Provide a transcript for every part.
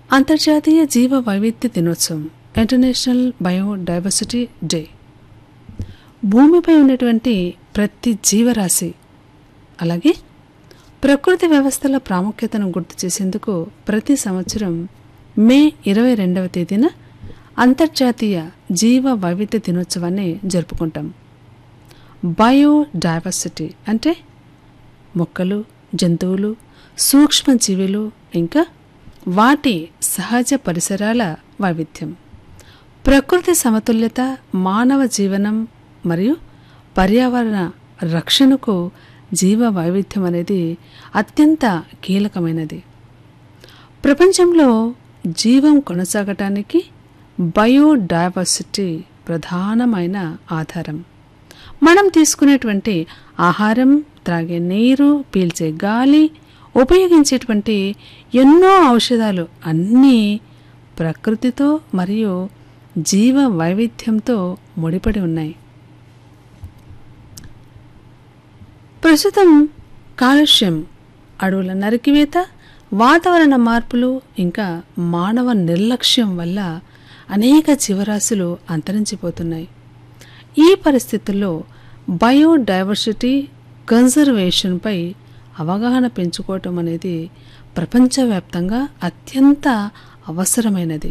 అంతర్జాతీయ జీవ వైవిధ్య దినోత్సవం ఇంటర్నేషనల్ బయోడైవర్సిటీ డే భూమిపై ఉన్నటువంటి ప్రతి జీవరాశి అలాగే ప్రకృతి వ్యవస్థల ప్రాముఖ్యతను గుర్తు చేసేందుకు ప్రతి సంవత్సరం మే ఇరవై రెండవ తేదీన అంతర్జాతీయ జీవ వైవిధ్య దినోత్సవాన్ని జరుపుకుంటాం బయోడైవర్సిటీ అంటే మొక్కలు జంతువులు సూక్ష్మజీవులు ఇంకా వాటి సహజ పరిసరాల వైవిధ్యం ప్రకృతి సమతుల్యత మానవ జీవనం మరియు పర్యావరణ రక్షణకు జీవ వైవిధ్యం అనేది అత్యంత కీలకమైనది ప్రపంచంలో జీవం కొనసాగటానికి బయోడైవర్సిటీ ప్రధానమైన ఆధారం మనం తీసుకునేటువంటి ఆహారం త్రాగే నీరు పీల్చే గాలి ఉపయోగించేటువంటి ఎన్నో ఔషధాలు అన్నీ ప్రకృతితో మరియు జీవ వైవిధ్యంతో ముడిపడి ఉన్నాయి ప్రస్తుతం కాలుష్యం అడవుల నరికివేత వాతావరణ మార్పులు ఇంకా మానవ నిర్లక్ష్యం వల్ల అనేక జీవరాశులు అంతరించిపోతున్నాయి ఈ పరిస్థితుల్లో బయోడైవర్సిటీ కన్జర్వేషన్పై అవగాహన పెంచుకోవటం అనేది ప్రపంచవ్యాప్తంగా అత్యంత అవసరమైనది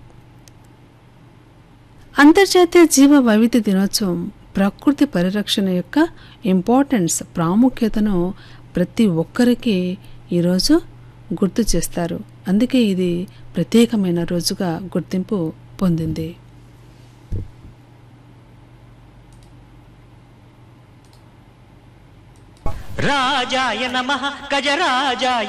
అంతర్జాతీయ జీవ వైవిధ్య దినోత్సవం ప్రకృతి పరిరక్షణ యొక్క ఇంపార్టెన్స్ ప్రాముఖ్యతను ప్రతి ఒక్కరికి ఈరోజు గుర్తు చేస్తారు అందుకే ఇది ప్రత్యేకమైన రోజుగా గుర్తింపు పొందింది రాజాయ నమ గజరాజాయ